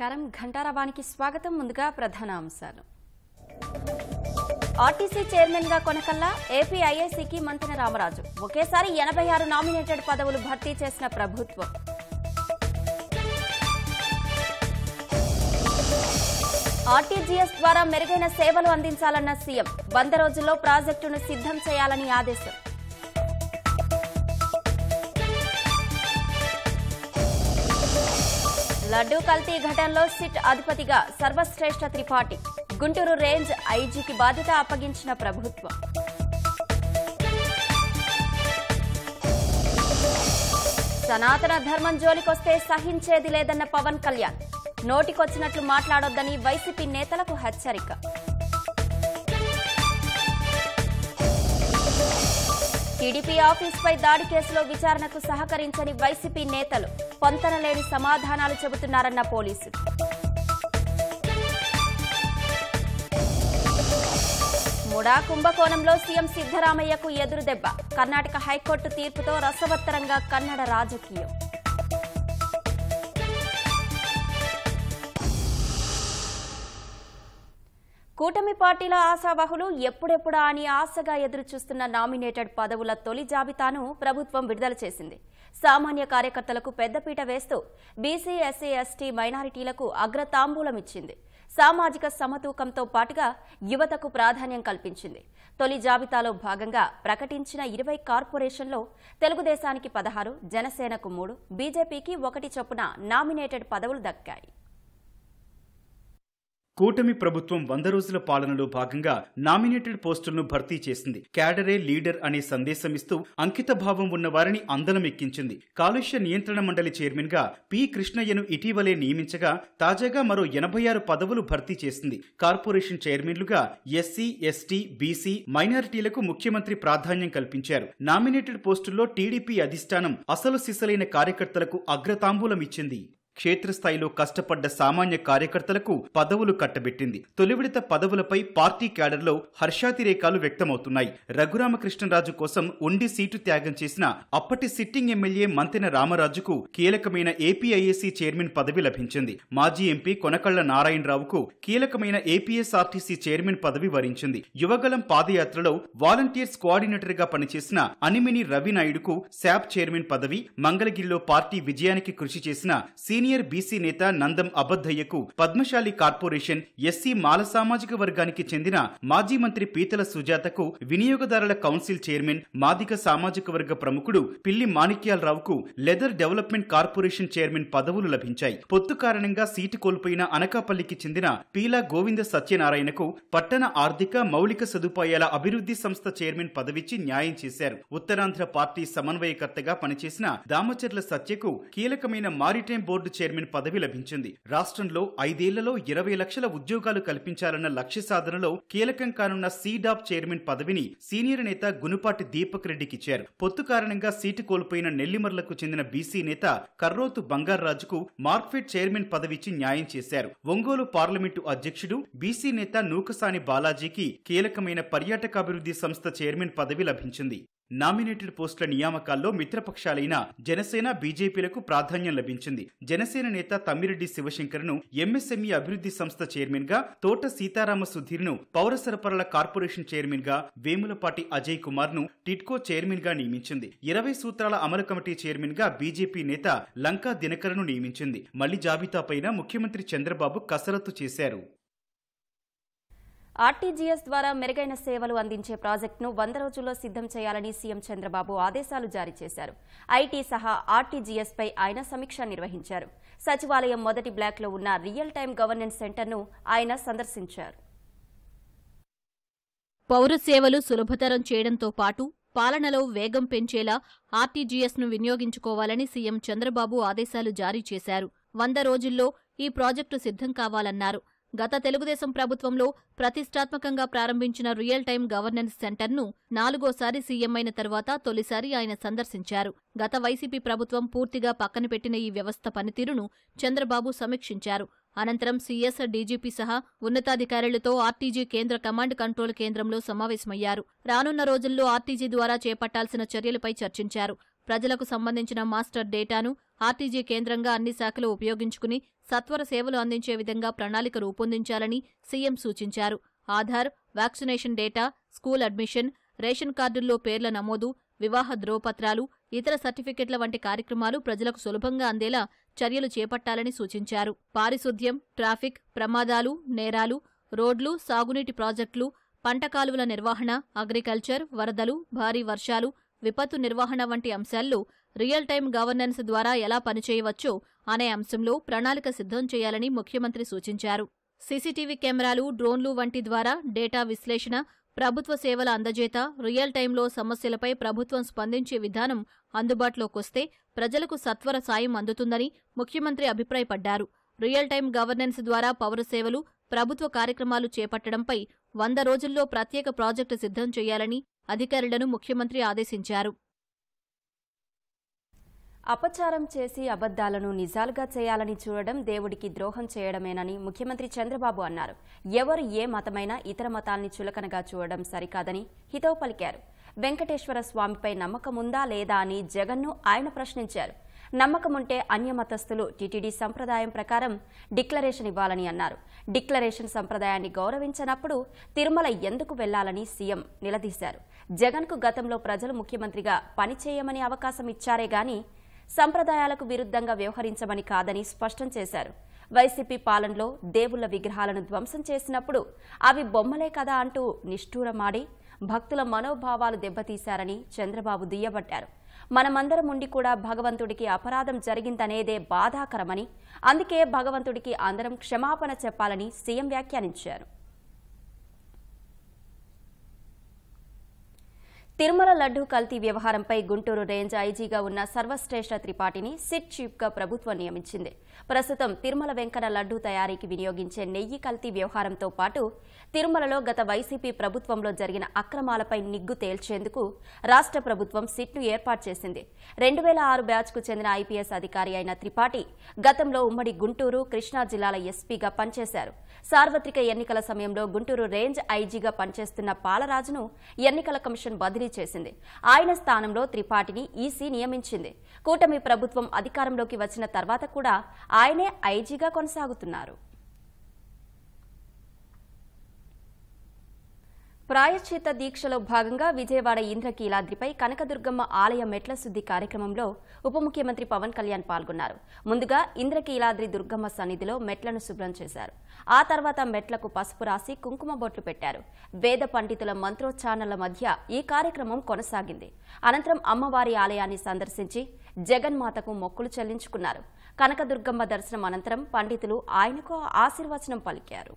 నమస్కారం ఘంటారావానికి స్వాగతం ముందుగా ప్రధాన అంశాలు ఆర్టీసీ చైర్మన్ గా కొనకల్లా ఏపీ ఐఐసీకి మంత్రి రామరాజు ఒకేసారి ఎనభై ఆరు నామినేటెడ్ పదవులు భర్తీ చేసిన ప్రభుత్వం ఆర్టీజీఎస్ ద్వారా మెరుగైన సేవలు అందించాలన్న సీఎం వంద రోజుల్లో ప్రాజెక్టును సిద్ధం చేయాలని ఆదేశం లడ్డూ కల్తీ ఘటనలో సిట్ అధిపతిగా సర్వశ్రేష్ఠ త్రిపాఠి గుంటూరు రేంజ్ ఐజీకి బాధ్యత అప్పగించిన ప్రభుత్వం సనాతన ధర్మం జోలికొస్తే సహించేది లేదన్న పవన్ కళ్యాణ్ నోటికొచ్చినట్లు మాట్లాడొద్దని వైసీపీ నేతలకు హెచ్చరిక టీడీపీ ఆఫీస్పై దాడి కేసులో విచారణకు సహకరించని వైసీపీ నేతలు పొంతనలేని సమాధానాలు చెబుతున్నారన్న పోలీసులు ముడా కుంభకోణంలో సీఎం సిద్దరామయ్యకు ఎదురుదెబ్బ కర్ణాటక హైకోర్టు తీర్పుతో రసవత్తరంగా కన్నడ రాజకీయం కూటమి పార్టీల ఆశావహులు ఎప్పుడెప్పుడా అని ఆశగా ఎదురుచూస్తున్న నామినేటెడ్ పదవుల తొలి జాబితాను ప్రభుత్వం విడుదల చేసింది సామాన్య కార్యకర్తలకు పెద్దపీట వేస్తూ బీసీ ఎస్సీ ఎస్టీ మైనారిటీలకు అగ్రతాంబూలం ఇచ్చింది సామాజిక సమతూకంతో పాటుగా యువతకు ప్రాధాన్యం కల్పించింది తొలి జాబితాలో భాగంగా ప్రకటించిన ఇరవై కార్పొరేషన్లో తెలుగుదేశానికి పదహారు జనసేనకు మూడు బీజేపీకి ఒకటి చొప్పున నామినేటెడ్ పదవులు దక్కాయి కూటమి ప్రభుత్వం వంద రోజుల పాలనలో భాగంగా నామినేటెడ్ పోస్టులను భర్తీ చేసింది క్యాడరే లీడర్ అనే సందేశం ఇస్తూ అంకిత భావం ఉన్న వారిని అందలం ఎక్కించింది కాలుష్య నియంత్రణ మండలి చైర్మన్ గా పి కృష్ణయ్యను ఇటీవలే నియమించగా తాజాగా మరో ఎనభై ఆరు పదవులు భర్తీ చేసింది కార్పొరేషన్ చైర్మన్లుగా ఎస్సీ ఎస్టీ బీసీ మైనారిటీలకు ముఖ్యమంత్రి ప్రాధాన్యం కల్పించారు నామినేటెడ్ పోస్టుల్లో టీడీపీ అధిష్టానం అసలు సిసలైన కార్యకర్తలకు అగ్రతాంబూలం ఇచ్చింది క్షేత్రస్థాయిలో కష్టపడ్డ సామాన్య కార్యకర్తలకు పదవులు కట్టబెట్టింది తొలి విడత పదవులపై పార్టీ క్యాడర్లో హర్షాతిరేకాలు వ్యక్తమవుతున్నాయి రఘురామకృష్ణరాజు కోసం ఉండి సీటు త్యాగం చేసిన అప్పటి సిట్టింగ్ ఎమ్మెల్యే మంతెన రామరాజుకు కీలకమైన ఏపీఐఏసీ చైర్మన్ పదవి లభించింది మాజీ ఎంపీ కొనకళ్ల నారాయణరావుకు కీలకమైన ఏపీఎస్ఆర్టీసీ చైర్మన్ పదవి వరించింది యువగలం పాదయాత్రలో వాలంటీర్స్ కోఆర్డినేటర్ గా పనిచేసిన అనిమిని రవినాయుడుకు శాప్ చైర్మన్ పదవి మంగళగిరిలో పార్టీ విజయానికి కృషి చేసిన సీనియర్ బీసీ నేత నందం అబద్దయ్యకు పద్మశాలి కార్పొరేషన్ ఎస్సీ మాల సామాజిక వర్గానికి చెందిన మాజీ మంత్రి పీతల సుజాతకు వినియోగదారుల కౌన్సిల్ చైర్మన్ మాదిక సామాజిక వర్గ ప్రముఖుడు పిల్లి మాణిక్యాలరావుకు లెదర్ డెవలప్మెంట్ కార్పొరేషన్ చైర్మన్ పదవులు లభించాయి పొత్తు కారణంగా సీటు కోల్పోయిన అనకాపల్లికి చెందిన పీలా గోవింద సత్యనారాయణకు పట్టణ ఆర్థిక మౌలిక సదుపాయాల అభివృద్ధి సంస్థ చైర్మన్ పదవిచ్చి న్యాయం చేశారు ఉత్తరాంధ్ర పార్టీ సమన్వయకర్తగా పనిచేసిన దామచర్ల సత్యకు కీలకమైన మారిటైమ్ బోర్డు చైర్మన్ పదవి లభించింది రాష్ట్రంలో ఐదేళ్లలో ఇరవై లక్షల ఉద్యోగాలు కల్పించాలన్న లక్ష్య సాధనలో కీలకం కానున్న సీడాప్ చైర్మన్ పదవిని సీనియర్ నేత గునుపాటి దీపక్ రెడ్డికి ఇచ్చారు పొత్తు కారణంగా సీటు కోల్పోయిన నెల్లిమర్లకు చెందిన బీసీ నేత కర్రోతు బంగారాజుకు మార్క్ఫెడ్ చైర్మన్ పదవిచ్చి న్యాయం చేశారు ఒంగోలు పార్లమెంటు అధ్యక్షుడు బీసీ నేత నూకసాని బాలాజీకి కీలకమైన పర్యాటకాభివృద్ధి సంస్థ చైర్మన్ పదవి లభించింది నామినేటెడ్ పోస్టుల నియామకాల్లో మిత్రపక్షాలైన జనసేన బీజేపీలకు ప్రాధాన్యం లభించింది జనసేన నేత తమ్మిరెడ్డి శివశంకర్ను ఎంఎస్ఎంఈ అభివృద్ధి సంస్థ చైర్మన్ గా తోట సీతారామ సుధీర్ను పౌర సరఫరాల కార్పొరేషన్ చైర్మన్ గా వేములపాటి అజయ్ కుమార్ ను టిట్కో చైర్మన్ గా నియమించింది ఇరవై సూత్రాల అమలు కమిటీ చైర్మన్ గా బీజేపీ నేత లంకా దినకరను నియమించింది మళ్లీ జాబితాపైన ముఖ్యమంత్రి చంద్రబాబు కసరత్తు చేశారు ఆర్టీజీఎస్ ద్వారా మెరుగైన సేవలు అందించే ప్రాజెక్టును వంద రోజుల్లో సిద్ధం చేయాలని సీఎం చంద్రబాబు ఆదేశాలు జారీ చేశారు ఐటీ సహా ఆర్టీజీఎస్ పై ఆయన సమీక్ష నిర్వహించారు సచివాలయం మొదటి బ్లాక్లో ఉన్న రియల్ టైం గవర్నెన్స్ సెంటర్ను ఆయన సందర్శించారు పౌర సేవలు సులభతరం చేయడంతో పాటు పాలనలో వేగం పెంచేలా ఆర్టీజీఎస్ను వినియోగించుకోవాలని సీఎం చంద్రబాబు ఆదేశాలు జారీ చేశారు వంద రోజుల్లో ఈ ప్రాజెక్టు సిద్ధం కావాలన్నారు గత తెలుగుదేశం ప్రభుత్వంలో ప్రతిష్టాత్మకంగా ప్రారంభించిన రియల్ టైం గవర్నెన్స్ సెంటర్ను నాలుగోసారి సీఎం అయిన తర్వాత తొలిసారి ఆయన సందర్శించారు గత వైసీపీ ప్రభుత్వం పూర్తిగా పక్కన పెట్టిన ఈ వ్యవస్థ పనితీరును చంద్రబాబు సమీక్షించారు అనంతరం సీఎస్ డీజీపీ సహా ఉన్నతాధికారులతో ఆర్టీజీ కేంద్ర కమాండ్ కంట్రోల్ కేంద్రంలో సమావేశమయ్యారు రానున్న రోజుల్లో ఆర్టీజీ ద్వారా చేపట్టాల్సిన చర్యలపై చర్చించారు ప్రజలకు సంబంధించిన మాస్టర్ డేటాను ఆర్టీజీ కేంద్రంగా అన్ని శాఖలు ఉపయోగించుకుని సత్వర సేవలు అందించే విధంగా ప్రణాళిక రూపొందించాలని సీఎం సూచించారు Aadhaar vaccination data school admission ration కార్డుల్లో పేర్ల నమోదు వివాహ ధ్రువపత్రాలు ఇతర సర్టిఫికెట్ల వంటి కార్యక్రమాలు ప్రజలకు సులభంగా అందేలా చర్యలు చేపట్టాలని సూచించారు పారిశుద్ధ్యం ట్రాఫిక్ ప్రమాదాలు నేరాలు రోడ్లు సాగునీటి ప్రాజెక్టులు పంట కాలువల నిర్వహణ అగ్రికల్చర్ వరదలు భారీ వర్షాలు విపత్తు నిర్వహణ వంటి అంశాల్లో రియల్ టైం గవర్నెన్స్ ద్వారా ఎలా పనిచేయవచ్చో అనే అంశంలో ప్రణాళిక సిద్ధం చేయాలని ముఖ్యమంత్రి సూచించారు సీసీటీవీ కెమెరాలు డ్రోన్లు వంటి ద్వారా డేటా విశ్లేషణ ప్రభుత్వ సేవల అందజేత రియల్ టైంలో సమస్యలపై ప్రభుత్వం స్పందించే విధానం అందుబాటులోకొస్తే ప్రజలకు సత్వర సాయం అందుతుందని ముఖ్యమంత్రి అభిప్రాయపడ్డారు రియల్ టైం గవర్నెన్స్ ద్వారా పౌర సేవలు ప్రభుత్వ కార్యక్రమాలు చేపట్టడంపై వంద రోజుల్లో ప్రత్యేక ప్రాజెక్టు సిద్ధం చేయాలని అధికారులను ముఖ్యమంత్రి ఆదేశించారు అపచారం చేసి అబద్దాలను నిజాలుగా చేయాలని చూడడం దేవుడికి ద్రోహం చేయడమేనని ముఖ్యమంత్రి చంద్రబాబు అన్నారు ఎవరు ఏ మతమైనా ఇతర మతాల్ని చులకనగా చూడడం సరికాదని హితవు పలికారు వెంకటేశ్వర స్వామిపై నమ్మకముందా లేదా అని జగన్ను ఆయన ప్రశ్నించారు నమ్మకముంటే అన్యమతస్థులు టీటీడీ సంప్రదాయం ప్రకారం డిక్లరేషన్ ఇవ్వాలని అన్నారు డిక్లరేషన్ సంప్రదాయాన్ని గౌరవించనప్పుడు తిరుమల ఎందుకు వెళ్లాలని సీఎం నిలదీశారు జగన్కు గతంలో ప్రజలు ముఖ్యమంత్రిగా పనిచేయమని అవకాశం ఇచ్చారే గాని సంప్రదాయాలకు విరుద్ధంగా వ్యవహరించమని కాదని స్పష్టం చేశారు వైసీపీ పాలనలో దేవుళ్ల విగ్రహాలను ధ్వంసం చేసినప్పుడు అవి బొమ్మలే కదా అంటూ నిష్ఠూరమాడి భక్తుల మనోభావాలు దెబ్బతీశారని చంద్రబాబు దుయ్యబట్టారు మనమందరం ఉండి కూడా భగవంతుడికి అపరాధం జరిగిందనేదే బాధాకరమని అందుకే భగవంతుడికి అందరం క్షమాపణ చెప్పాలని సీఎం వ్యాఖ్యానించారు తిరుమల లడ్డూ కల్తీ వ్యవహారంపై గుంటూరు రేంజ్ ఐజీగా ఉన్న సర్వశ్రేష్ఠ త్రిపాఠిని సిట్ చీఫ్గా ప్రభుత్వం నియమించింది ప్రస్తుతం తిరుమల వెంకన్న లడ్డూ తయారీకి వినియోగించే నెయ్యి కల్తీ వ్యవహారంతో పాటు తిరుమలలో గత వైసీపీ ప్రభుత్వంలో జరిగిన అక్రమాలపై నిగ్గు తేల్చేందుకు రాష్ట్ర ప్రభుత్వం సిట్ను ఏర్పాటు చేసింది రెండు వేల ఆరు బ్యాచ్కు చెందిన ఐపీఎస్ అధికారి అయిన త్రిపాఠి గతంలో ఉమ్మడి గుంటూరు కృష్ణా జిల్లాల ఎస్పీగా పనిచేశారు సార్వత్రిక ఎన్నికల సమయంలో గుంటూరు రేంజ్ ఐజీగా పనిచేస్తున్న పాలరాజును ఎన్నికల కమిషన్ బదిలీ చేసింది ఆయన స్థానంలో త్రిపాఠిని ఈసీ నియమించింది కూటమి ప్రభుత్వం అధికారంలోకి వచ్చిన తర్వాత కూడా ఆయనే ఐజీగా కొనసాగుతున్నారు ప్రాయశ్చిత దీక్షలో భాగంగా విజయవాడ ఇంద్రకీలాద్రిపై కనకదుర్గమ్మ ఆలయ మెట్ల శుద్ధి కార్యక్రమంలో ఉప ముఖ్యమంత్రి పవన్ కళ్యాణ్ పాల్గొన్నారు ముందుగా ఇంద్రకీలాద్రి దుర్గమ్మ సన్నిధిలో మెట్లను శుభ్రం చేశారు ఆ తర్వాత మెట్లకు పసుపు రాసి కుంకుమ బొట్లు పెట్టారు వేద పండితుల మంత్రోచ్చారణల మధ్య ఈ కార్యక్రమం కొనసాగింది అనంతరం అమ్మవారి ఆలయాన్ని సందర్శించి జగన్మాతకు మొక్కులు చెల్లించుకున్నారు కనకదుర్గమ్మ దర్శనం అనంతరం పండితులు ఆయనకు ఆశీర్వచనం పలికారు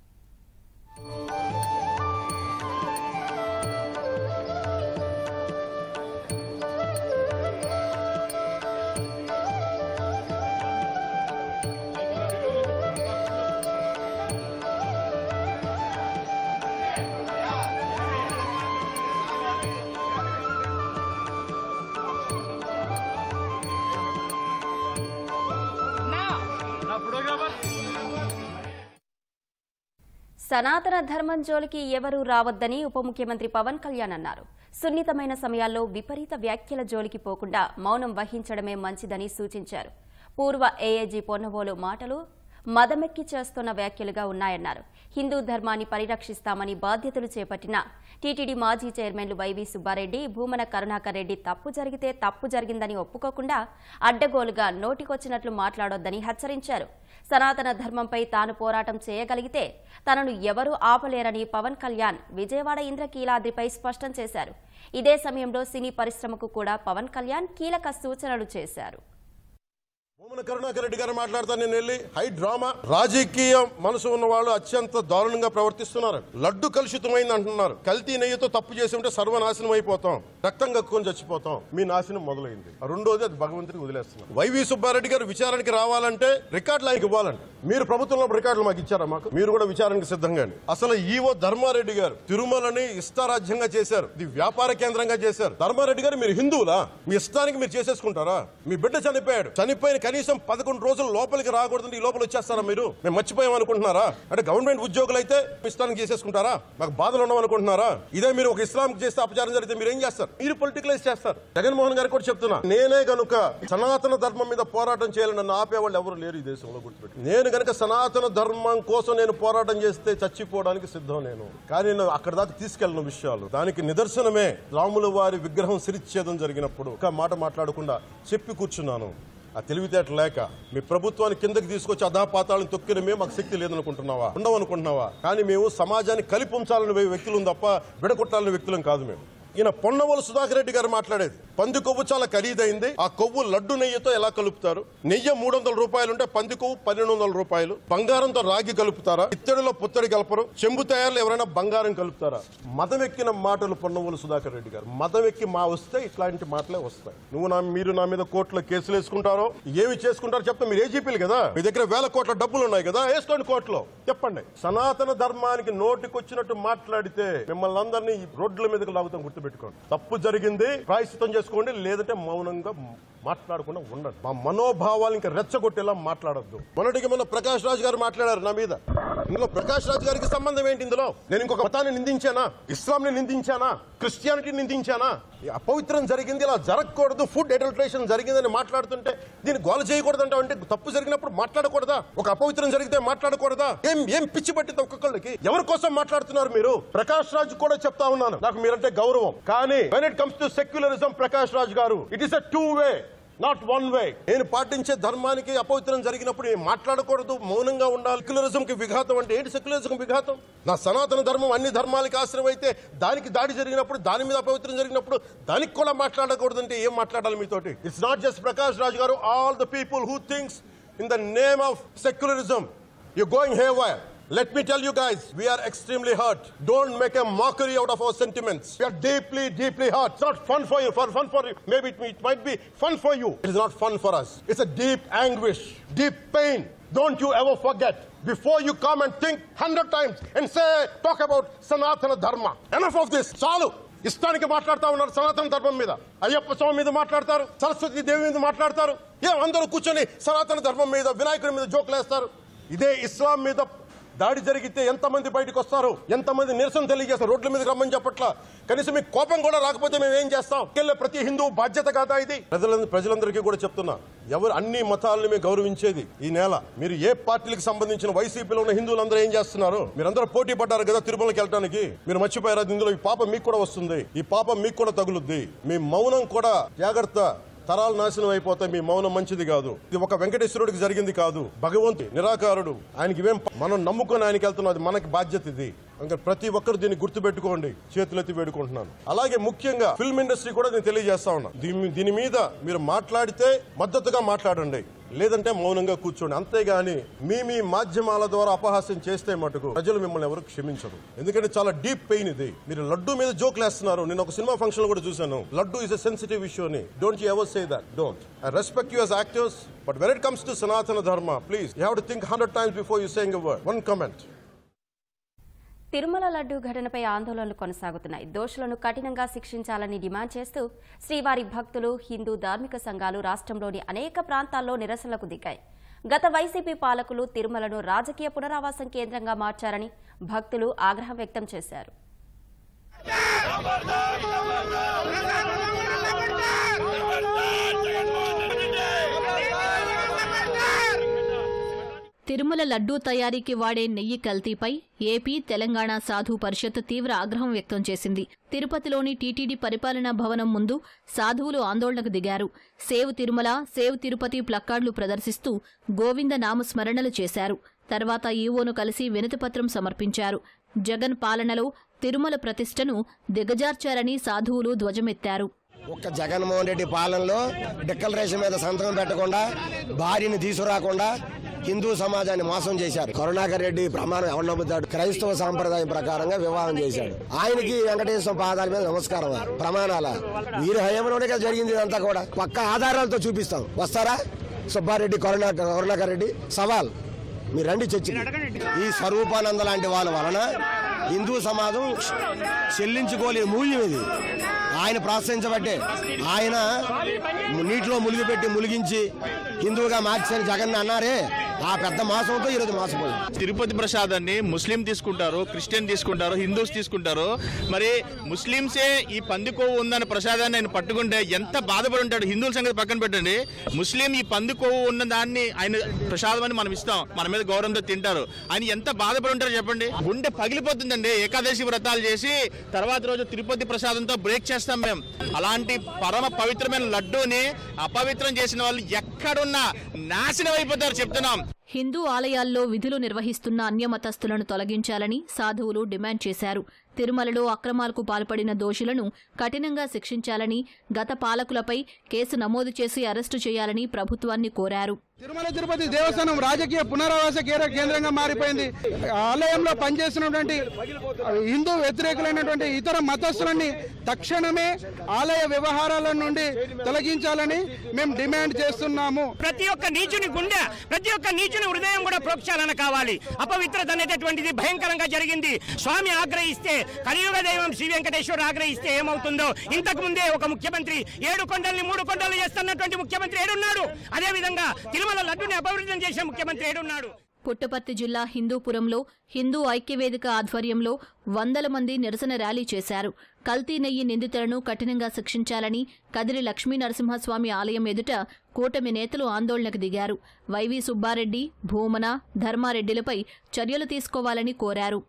సనాతన ధర్మం జోలికి ఎవరూ రావద్దని ఉప ముఖ్యమంత్రి పవన్ కళ్యాణ్ అన్నారు సున్నితమైన సమయాల్లో విపరీత వ్యాఖ్యల జోలికి పోకుండా మౌనం వహించడమే మంచిదని సూచించారు పూర్వ ఏఏజీ పొన్నవోలు మాటలు మదమెక్కి చేస్తున్న వ్యాఖ్యలుగా ఉన్నాయన్నారు హిందూ ధర్మాన్ని పరిరక్షిస్తామని బాధ్యతలు చేపట్టిన టీటీడీ మాజీ చైర్మన్లు వైవి సుబ్బారెడ్డి భూమన కరుణాకర్ రెడ్డి తప్పు జరిగితే తప్పు జరిగిందని ఒప్పుకోకుండా అడ్డగోలుగా నోటికొచ్చినట్లు మాట్లాడొద్దని హెచ్చరించారు సనాతన ధర్మంపై తాను పోరాటం చేయగలిగితే తనను ఎవరూ ఆపలేరని పవన్ కళ్యాణ్ విజయవాడ ఇంద్రకీలాద్రిపై స్పష్టం చేశారు ఇదే సమయంలో సినీ పరిశ్రమకు కూడా పవన్ కళ్యాణ్ కీలక సూచనలు చేశారు భూమన కరుణాకర్ రెడ్డి గారు మాట్లాడతాను నేను వెళ్ళి హై డ్రామా రాజకీయ మనసు ఉన్న వాళ్ళు అత్యంత దారుణంగా ప్రవర్తిస్తున్నారు లడ్డు కలుషితమైంది అంటున్నారు కల్తీ నెయ్యితో తప్పు చేసి ఉంటే సర్వనాశనం అయిపోతాం రక్తం కక్కుని చచ్చిపోతాం మీ నాశనం మొదలైంది రెండోది అది భగవంతుడికి వదిలేస్తున్నాం వైవి సుబ్బారెడ్డి గారు విచారణకి రావాలంటే రికార్డులు ఆయనకి ఇవ్వాలండి మీరు ప్రభుత్వంలో రికార్డులు మాకు ఇచ్చారా మాకు మీరు కూడా విచారణకి సిద్ధంగా అండి. అసలు ఈవో ధర్మారెడ్డి గారు తిరుమలని ఇష్టారాజ్యంగా చేశారు ఇది వ్యాపార కేంద్రంగా చేశారు ధర్మారెడ్డి గారు మీరు హిందువులా మీ ఇష్టానికి మీరు చేసేసుకుంటారా మీ బిడ్డ చనిపోయాడు చనిపోయిన కనీసం పదకొండు రోజులు లోపలికి రాకూడదంటే ఈ లోపల వచ్చేస్తారా మీరు మేము మర్చిపోయాం అనుకుంటున్నారా అంటే గవర్నమెంట్ ఉద్యోగులు అయితే ఇష్టానికి చేసేసుకుంటారా మాకు బాధలు ఉండవు అనుకుంటున్నారా ఇదే మీరు ఒక ఇస్లాం చేస్తే అపచారం జరిగితే మీరు ఏం చేస్తారు మీరు పొలిటికలైజ్ చేస్తారు జగన్మోహన్ గారికి కూడా చెప్తున్నా నేనే గనుక సనాతన ధర్మం మీద పోరాటం చేయాలని నన్ను ఆపేవాళ్ళు ఎవరు లేరు ఈ దేశంలో గుర్తుపెట్టి నేను గనుక సనాతన ధర్మం కోసం నేను పోరాటం చేస్తే చచ్చిపోవడానికి సిద్ధం నేను కానీ నేను అక్కడ దాకా తీసుకెళ్ళిన విషయాలు దానికి నిదర్శనమే రాముల వారి విగ్రహం సిరిచ్ఛేదం జరిగినప్పుడు ఒక మాట మాట్లాడకుండా చెప్పి కూర్చున్నాను ఆ తెలివితేట లేక మీ ప్రభుత్వాన్ని కిందకి తీసుకొచ్చి అధాపాతాలను తొక్కిన మేము మాకు శక్తి లేదనుకుంటున్నావా ఉండవు అనుకుంటున్నావా కానీ మేము సమాజాన్ని కలిపి ఉంచాలని వ్యక్తులు తప్ప విడగొట్టాలని వ్యక్తులం కాదు మేము ఈయన పొన్నవోలు సుధాకర్ రెడ్డి గారు మాట్లాడేది పంది కొవ్వు చాలా ఖరీదైంది ఆ కొవ్వు లడ్డు నెయ్యితో ఎలా కలుపుతారు నెయ్యి మూడు వందల రూపాయలు ఉంటే పంది కొవ్వు పన్నెండు వందల రూపాయలు బంగారంతో రాగి కలుపుతారా ఇత్తడిలో పుత్తడి కలపరు చెంబు తయారులో ఎవరైనా బంగారం కలుపుతారా మదం ఎక్కిన మాటలు పొన్నవోలు సుధాకర్ రెడ్డి గారు మదం ఎక్కి మా వస్తే ఇట్లాంటి మాటలే వస్తాయి నువ్వు నా మీరు నా మీద కోర్టులో కేసులు వేసుకుంటారో ఏమి చేసుకుంటారో చెప్తే మీరు ఏజీపీలు కదా మీ దగ్గర వేల కోట్ల డబ్బులు ఉన్నాయి కదా వేసుకోండి కోర్టులో చెప్పండి సనాతన ధర్మానికి నోటికొచ్చినట్టు మాట్లాడితే మిమ్మల్ని అందరినీ ఈ రోడ్ల మీదకి లాగుతాం గుర్తుపెట్టుకోండి తప్పు జరిగింది ప్రాయశ్చితం చేసుకోండి లేదంటే మౌనంగా మాట్లాడకుండా ఉండండి మా మనోభావాలు ఇంకా రెచ్చగొట్టేలా మాట్లాడొద్దు మొన్నటికి మొన్న ప్రకాష్ రాజ్ గారు మాట్లాడారు నా మీద ఇందులో ప్రకాష్ రాజ్ గారికి సంబంధం ఏంటి ఇందులో నేను ఇంకొక మతాన్ని నిందించానా ఇస్లాంని నిందించానా క్రిస్టియానిటీ నిందించానా ఈ అపవిత్రం జరిగింది ఇలా జరగకూడదు ఫుడ్ అడల్ట్రేషన్ జరిగిందని మాట్లాడుతుంటే దీన్ని గోల చేయకూడదు అంటే తప్పు జరిగినప్పుడు మాట్లాడకూడదా ఒక అపవిత్రం జరిగితే మాట్లాడకూడదా ఏం ఏం పిచ్చి పట్టింది ఒక్కొక్కళ్ళకి ఎవరి కోసం మాట్లాడుతున్నారు మీరు ప్రకాష్ రాజ్ కూడా చెప్తా ఉన్నాను నాకు మీరంటే గౌరవం కానీ when it comes to secularism Prakash Raj గారు it is a two way not one way నేను పాటించే ధర్మానికి అపవిత్రం జరిగినప్పుడు నేను మాట్లాడకూడదు మౌనంగా ఉండాలి సెక్యులరిజం కి విఘాతం అంటే ఏంటి సెక్యులరిజం విఘాతం నా సనాతన ధర్మం అన్ని ధర్మాలకి ఆశ్రయం అయితే దానికి దాడి జరిగినప్పుడు దాని మీద అపవిత్రం జరిగినప్పుడు దానికి కూడా మాట్లాడకూడదు అంటే ఏం మాట్లాడాలి మీతోటి it's not just Prakash Raj గారు all the people who things in the name of secularism you going haywire Let me tell you guys, we are extremely hurt. Don't make a mockery out of our sentiments. We are deeply, deeply hurt. It's not fun for you. For fun for you. Maybe it, it might be fun for you. It is not fun for us. It's a deep anguish, deep pain. Don't you ever forget. Before you come and think hundred times and say, talk about Sanatana Dharma. Enough of this. చాలు ఇష్టానికి మాట్లాడుతా ఉన్నారు సనాతన ధర్మం మీద అయ్యప్ప స్వామి మీద మాట్లాడతారు సరస్వతి దేవి మీద మాట్లాడతారు ఏ అందరూ కూర్చొని సనాతన ధర్మం మీద వినాయకుడి మీద జోకులు వేస్తారు ఇదే ఇస్లాం మీద దాడి జరిగితే ఎంతమంది బయటకు వస్తారు ఎంతమంది నిరసన తెలియజేస్తారు రోడ్ల మీదకి రమ్మని చెప్పట్ల కనీసం మీకు కోపం కూడా రాకపోతే మేము ఏం చేస్తాం వెళ్ళే ప్రతి హిందూ బాధ్యత కాదా ఇది ప్రజలందరూ ప్రజలందరికీ కూడా చెప్తున్నా ఎవరు అన్ని మతాలని మేము గౌరవించేది ఈ నేల మీరు ఏ పార్టీలకు సంబంధించిన వైసీపీలో ఉన్న హిందువులందరూ ఏం చేస్తున్నారు మీరందరూ పోటీ పడ్డారు కదా తిరుమలకి వెళ్ళడానికి మీరు మర్చిపోయారు ఇందులో ఈ పాపం మీకు కూడా వస్తుంది ఈ పాపం మీకు కూడా తగులుద్ది మీ మౌనం కూడా జాగ్రత్త తరాలు నాశనం అయిపోతాయి మీ మౌనం మంచిది కాదు ఇది ఒక వెంకటేశ్వరుడికి జరిగింది కాదు భగవంతు నిరాకారుడు ఆయనకి ఇవేం మనం నమ్ముకొని ఆయనకి వెళ్తున్నది మనకి బాధ్యత ఇది ఇంకా ప్రతి ఒక్కరు దీన్ని గుర్తుపెట్టుకోండి చేతులెత్తి వేడుకుంటున్నాను అలాగే ముఖ్యంగా ఫిల్మ్ ఇండస్ట్రీ కూడా నేను తెలియజేస్తా ఉన్నా దీని దీని మీద మీరు మాట్లాడితే మద్దతుగా మాట్లాడండి లేదంటే మౌనంగా కూర్చోండి అంతేగాని మీ మీ మాధ్యమాల ద్వారా అపహాస్యం చేస్తే మటుకు ప్రజలు మిమ్మల్ని ఎవరు క్షమించరు ఎందుకంటే చాలా డీప్ పెయిన్ ఇది మీరు లడ్డు మీద జోక్లు వేస్తున్నారు నేను ఒక సినిమా ఫంక్షన్ కూడా చూశాను laddu is a sensitive issue అని don't you ever say that don't I respect you as actors but when it comes to Sanatana Dharma please you have to think hundred times before you saying word one comment Tirumala laddu ఘటనపై ఆందోళనలు కొనసాగుతున్నాయి దోషులను కఠినంగా శిక్షించాలని demand చేస్తూ శ్రీవారి భక్తులు హిందూ ధార్మిక సంఘాలు రాష్ట్రంలోని అనేక ప్రాంతాల్లో నిరసనలకు దిగాయి గత వైసీపీ పాలకులు తిరుమలను రాజకీయ పునరావాసం కేంద్రంగా మార్చారని భక్తులు ఆగ్రహం వ్యక్తం చేశారు తిరుమల లడ్డూ తయారీకి వాడే నెయ్యి కల్తీపై ఏపీ తెలంగాణ సాధు పరిషత్ తీవ్ర ఆగ్రహం వ్యక్తం చేసింది తిరుపతిలోని టీటీడీ పరిపాలనా భవనం ముందు సాధువులు ఆందోళనకు దిగారు సేవ్ తిరుమల సేవ్ తిరుపతి ప్లక్కార్డులు ప్రదర్శిస్తూ గోవింద నామస్మరణలు చేశారు తర్వాత ఈవోను కలిసి వినతిపత్రం సమర్పించారు జగన్ పాలనలో తిరుమల ప్రతిష్టను దిగజార్చారని సాధువులు ధ్వజమెత్తారు ఒక్క జగన్మోహన్ రెడ్డి పాలనలో డిక్లరేషన్ మీద సంతకం పెట్టకుండా భార్యని తీసుకురాకుండా హిందూ సమాజాన్ని మోసం చేశారు కరుణాకర్ రెడ్డి ప్రమాణం ఎవరు నమ్ముతాడు క్రైస్తవ సాంప్రదాయం ప్రకారంగా వివాహం చేశాడు ఆయనకి వెంకటేశ్వర పాదాల మీద నమస్కారం ప్రమాణాల వీరి హయాంలోనే కదా జరిగింది ఇదంతా కూడా పక్క ఆధారాలతో చూపిస్తాం వస్తారా సుబ్బారెడ్డి కరుణాకర్ కరుణాకర్ రెడ్డి సవాల్ మీరు రండి చర్చి ఈ స్వరూపానంద లాంటి వాళ్ళ వలన హిందూ సమాజం చెల్లించుకోలేని మూల్యం ఇది ఆయన ప్రోత్సహించబట్టే ఆయన నీటిలో మునిగిపెట్టి ములిగించి హిందువుగా మార్చారు జగన్ అన్నారే ఆ పెద్ద మోసంతో ఈరోజు మోసపోయింది తిరుపతి ప్రసాదాన్ని ముస్లిం తీసుకుంటారు క్రిస్టియన్ తీసుకుంటారు హిందూస్ తీసుకుంటారు మరి ముస్లింసే ఈ పంది కొవ్వు ఉందన్న ప్రసాదాన్ని ఆయన పట్టుకుంటే ఎంత బాధపడి ఉంటాడు హిందువుల సంగతి పక్కన పెట్టండి ముస్లిం ఈ పంది కొవ్వు ఉన్న దాన్ని ఆయన ప్రసాదం అని మనం ఇస్తాం మన మీద గౌరవంతో తింటారు ఆయన ఎంత బాధపడి ఉంటారో చెప్పండి గుండె పగిలిపోతుందండి ఏకాదశి వ్రతాలు చేసి తర్వాత రోజు తిరుపతి ప్రసాదంతో బ్రేక్ చేస్తాం మేము అలాంటి పరమ పవిత్రమైన లడ్డూని అపవిత్రం చేసిన వాళ్ళు ఎక్కడున్నా నాశనం అయిపోతారు చెప్తున్నాం హిందూ ఆలయాల్లో విధులు నిర్వహిస్తున్న అన్యమతస్థులను తొలగించాలని సాధువులు డిమాండ్ చేశారు తిరుమలలో అక్రమాలకు పాల్పడిన దోషులను కఠినంగా శిక్షించాలని గత పాలకులపై కేసు నమోదు చేసి అరెస్టు చేయాలని ప్రభుత్వాన్ని కోరారు తిరుమల తిరుపతి దేవస్థానం రాజకీయ పునరావాస కేంద్ర కేంద్రంగా మారిపోయింది ఆలయంలో పనిచేస్తున్నటువంటి హిందూ వ్యతిరేకులైనటువంటి ఇతర మతస్థులని తక్షణమే ఆలయ వ్యవహారాల నుండి తొలగించాలని మేము డిమాండ్ చేస్తున్నాము ప్రతి ఒక్క నీచుని గుండె ప్రతి ఒక్క నీచుని హృదయం కూడా ప్రోక్షాలన కావాలి అపవిత్రత అనేటటువంటిది భయంకరంగా జరిగింది స్వామి ఆగ్రహిస్తే కలియుగ దైవం శ్రీ వెంకటేశ్వర ఆగ్రహిస్తే ఏమవుతుందో ఇంతకు ముందే ఒక ముఖ్యమంత్రి ఏడు కొండల్ని మూడు కొండలు చేస్తున్నటువంటి ముఖ్యమంత్రి ఏడున్నాడు అదే విధంగా తిరుమల లడ్డుని అపవిత్రం చేసే ముఖ్యమంత్రి ఏడున్నాడు పుట్టపర్తి జిల్లా హిందూపురంలో హిందూ ఐక్యవేదిక ఆధ్వర్యంలో వందల మంది నిరసన ర్యాలీ చేశారు కల్తీ నెయ్యి నిందితులను కఠినంగా శిక్షించాలని కదిరి లక్ష్మీ నరసింహస్వామి ఆలయం ఎదుట కూటమి నేతలు ఆందోళనకు దిగారు వైవి సుబ్బారెడ్డి భూమన ధర్మారెడ్డిలపై చర్యలు తీసుకోవాలని కోరారు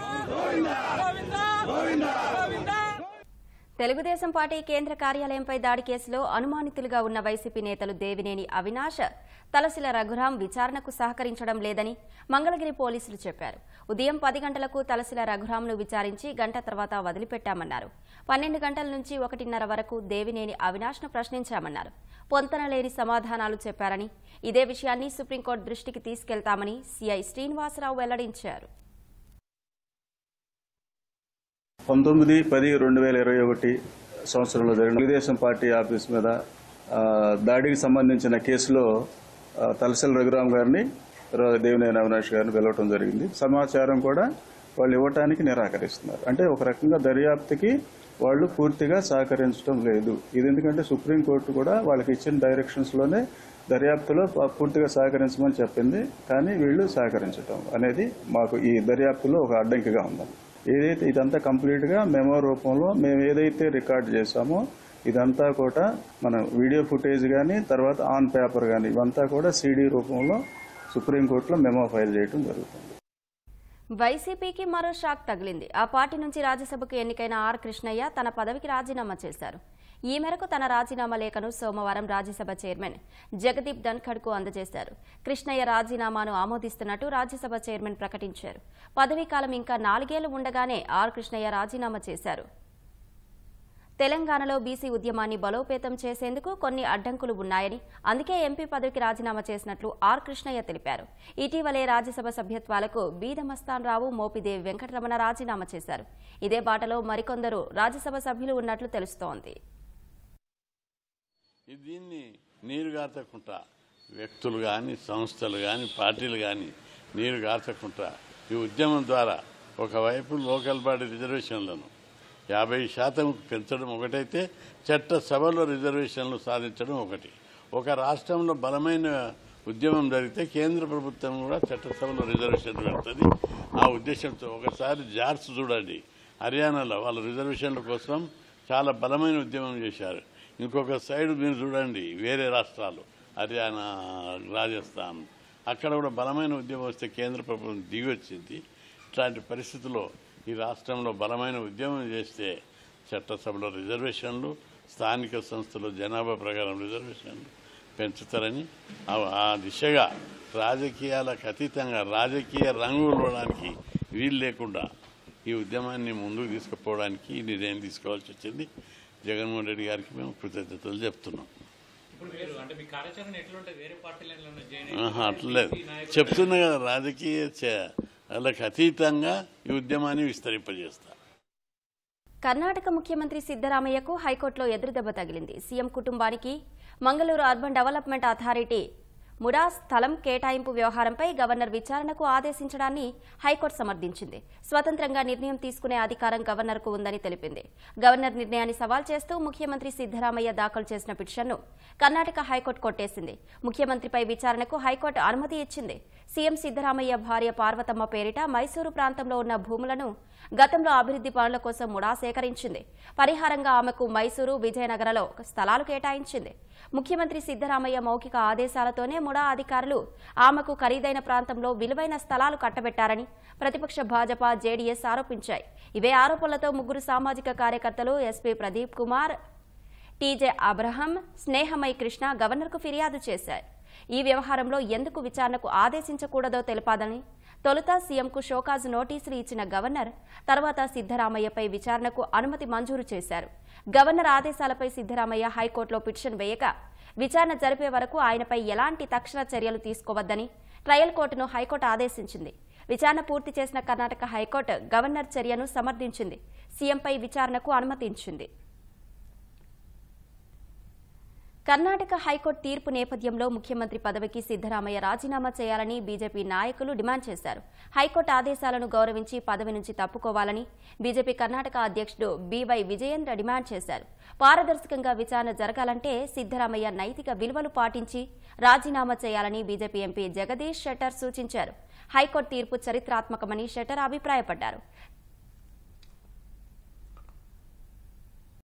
తెలుగుదేశం పార్టీ కేంద్ర కార్యాలయంపై దాడి కేసులో అనుమానితులుగా ఉన్న వైసీపీ నేతలు దేవినేని అవినాష్ తలసిల రఘురాం విచారణకు సహకరించడం లేదని మంగళగిరి పోలీసులు చెప్పారు ఉదయం పది గంటలకు తలసిల రఘురాంను విచారించి గంట తర్వాత వదిలిపెట్టామన్నారు పన్నెండు గంటల నుంచి ఒకటిన్నర వరకు దేవినేని అవినాష్ను ప్రశ్నించామన్నారు పొంతనలేని సమాధానాలు చెప్పారని ఇదే విషయాన్ని సుప్రీంకోర్టు దృష్టికి తీసుకెళ్తామని సీఐ శ్రీనివాసరావు వెల్లడించారు పంతొమ్మిది పది రెండు వేల ఇరవై ఒకటి సంవత్సరంలో జరిగిన తెలుగుదేశం పార్టీ ఆఫీస్ మీద ఆ, దాడికి సంబంధించిన కేసులో ఆ, తలసల రఘురాం గారిని తర్వాత దేవినేని అవినాష్ గారిని పిలవటం జరిగింది సమాచారం కూడా వాళ్ళు ఇవ్వటానికి నిరాకరిస్తున్నారు అంటే ఒక రకంగా దర్యాప్తుకి వాళ్ళు పూర్తిగా సహకరించడం లేదు ఇది ఎందుకంటే సుప్రీంకోర్టు కూడా వాళ్ళకి ఇచ్చిన డైరెక్షన్స్ లోనే దర్యాప్తులో ప- పూర్తిగా సహకరించమని చెప్పింది కానీ వీళ్ళు సహకరించటం అనేది మాకు ఈ దర్యాప్తులో ఒక అడ్డంకిగా ఉంది ఏదైతే ఇదంతా కంప్లీట్ గా మెమో రూపంలో మేము ఏదైతే రికార్డ్ చేశామో ఇదంతా కూడా మన వీడియో ఫుటేజ్ కానీ తర్వాత ఆన్ పేపర్ కానీ ఇవంతా కూడా సీడీ రూపంలో సుప్రీంకోర్టులో మెమో ఫైల్ చేయడం జరుగుతుంది వైసీపీకి మరో షాక్ తగిలింది ఆ పార్టీ నుంచి రాజ్యసభకు ఎన్నికైన ఆర్ కృష్ణయ్య తన పదవికి రాజీనామా చేశారు ఈ మేరకు తన రాజీనామా లేఖను సోమవారం రాజ్యసభ చైర్మన్ జగదీప్ ధన్ఖడ్కు అందజేశారు కృష్ణయ్య రాజీనామాను ఆమోదిస్తున్నట్టు రాజ్యసభ చైర్మన్ ప్రకటించారు పదవీకాలం ఇంకా నాలుగేళ్లు ఉండగానే ఆర్ కృష్ణయ్య రాజీనామా చేశారు తెలంగాణలో బీసీ ఉద్యమాన్ని బలోపేతం చేసేందుకు కొన్ని అడ్డంకులు ఉన్నాయని అందుకే ఎంపీ పదవికి రాజీనామా చేసినట్లు ఆర్ కృష్ణయ్య తెలిపారు ఇటీవలే రాజ్యసభ సభ్యత్వాలకు బీదమస్తాన్ రావు మోపిదేవి వెంకటరమణ రాజీనామా చేశారు ఇదే బాటలో మరికొందరు రాజ్యసభ సభ్యులు ఉన్నట్లు తెలుస్తోంది దీన్ని నీరు గార్చకుండా వ్యక్తులు కానీ సంస్థలు కానీ పార్టీలు కానీ నీరు గార్చకుండా ఈ ఉద్యమం ద్వారా ఒకవైపు లోకల్ బాడీ రిజర్వేషన్లను యాభై శాతం పెంచడం ఒకటైతే చట్ట సభలో రిజర్వేషన్లు సాధించడం ఒకటి ఒక రాష్ట్రంలో బలమైన ఉద్యమం జరిగితే కేంద్ర ప్రభుత్వం కూడా చట్టసభలో రిజర్వేషన్ పెడుతుంది ఆ ఉద్దేశంతో ఒకసారి జార్స్ చూడండి హర్యానాలో వాళ్ళ రిజర్వేషన్ల కోసం చాలా బలమైన ఉద్యమం చేశారు ఇంకొక సైడ్ మీరు చూడండి వేరే రాష్ట్రాలు హర్యానా రాజస్థాన్ అక్కడ కూడా బలమైన ఉద్యమం వస్తే కేంద్ర ప్రభుత్వం దిగి వచ్చింది ఇట్లాంటి పరిస్థితుల్లో ఈ రాష్ట్రంలో బలమైన ఉద్యమం చేస్తే చట్టసభలో రిజర్వేషన్లు స్థానిక సంస్థల జనాభా ప్రకారం రిజర్వేషన్లు పెంచుతారని ఆ- ఆ దిశగా రాజకీయాలకు అతీతంగా రాజకీయ రంగు ఇవ్వడానికి వీలు లేకుండా ఈ ఉద్యమాన్ని ముందుకు తీసుకుపోవడానికి ఈ నిర్ణయం తీసుకోవాల్సి వచ్చింది జగన్మోహన్ రెడ్డి గారికి మేము కృతజ్ఞతలు చెప్తున్నాం ఆహా, అట్లేదు చెప్తున్నా కదా రాజకీయ చ- వాళ్ళకి అతీతంగా ఈ ఉద్యమాన్ని విస్తరింపజేస్తా కర్ణాటక ముఖ్యమంత్రి సిద్దరామయ్యకు హైకోర్టులో ఎదురుదెబ్బ తగిలింది సీఎం కుటుంబానికి Mangaluru urban development authority MUDA స్థలం కేటాయింపు వ్యవహారంపై గవర్నర్ విచారణకు ఆదేశించడాన్ని హైకోర్టు సమర్థించింది స్వతంత్రంగా నిర్ణయం తీసుకునే అధికారం గవర్నర్కు ఉందని తెలిపింది గవర్నర్ నిర్ణయాన్ని సవాల్ చేస్తూ ముఖ్యమంత్రి సిద్దరామయ్య దాఖలు చేసిన పిటిషన్ను కర్ణాటక హైకోర్టు కొట్టేసింది ముఖ్యమంత్రిపై విచారణకు హైకోర్టు అనుమతి ఇచ్చింది సీఎం సిద్దరామయ్య భార్య పార్వతమ్మ పేరిట మైసూరు ప్రాంతంలో ఉన్న భూములను గతంలో అభివృద్ధి పనుల కోసం ముడా సేకరించింది పరిహారంగా ఆమెకు మైసూరు విజయనగరంలో స్థలాలు కేటాయించింది ముఖ్యమంత్రి సిద్దరామయ్య మౌఖిక ఆదేశాలతోనే ముడా అధికారులు ఆమెకు ఖరీదైన ప్రాంతంలో విలువైన స్థలాలు కట్టబెట్టారని ప్రతిపక్ష భాజపా జేడీఎస్ ఆరోపించాయి ఇవే ఆరోపణలతో ముగ్గురు సామాజిక కార్యకర్తలు ఎస్పీ ప్రదీప్ కుమార్ టీజే అబ్రహం స్నేహమై కృష్ణ గవర్నర్కు ఫిర్యాదు చేశారు ఈ వ్యవహారంలో ఎందుకు విచారణకు ఆదేశించకూడదో తెలిపాదని తొలుత సీఎంకు షోకాజు నోటీసులు ఇచ్చిన గవర్నర్ తర్వాత సిద్దరామయ్యపై విచారణకు అనుమతి మంజూరు చేశారు గవర్నర్ ఆదేశాలపై సిద్దరామయ్య హైకోర్టులో పిటిషన్ వేయక విచారణ జరిపే వరకు ఆయనపై ఎలాంటి తక్షణ చర్యలు తీసుకోవద్దని ట్రయల్ కోర్టును హైకోర్టు ఆదేశించింది విచారణ పూర్తి చేసిన కర్ణాటక హైకోర్టు గవర్నర్ చర్యను సమర్థించింది సీఎంపై విచారణకు అనుమతించింది కర్ణాటక హైకోర్టు తీర్పు నేపథ్యంలో ముఖ్యమంత్రి పదవికి సిద్దరామయ్య రాజీనామా చేయాలని బీజేపీ నాయకులు డిమాండ్ చేశారు హైకోర్టు ఆదేశాలను గౌరవించి పదవి నుంచి తప్పుకోవాలని బీజేపీ కర్ణాటక అధ్యక్షుడు బీవై విజయేంద్ర డిమాండ్ చేశారు పారదర్శకంగా విచారణ జరగాలంటే సిద్దరామయ్య నైతిక విలువలు పాటించి రాజీనామా చేయాలని బీజేపీ ఎంపీ జగదీష్ షెట్టర్ సూచించారు హైకోర్టు తీర్పు చరిత్రాత్మకమని షెట్టర్ అభిప్రాయపడ్డారు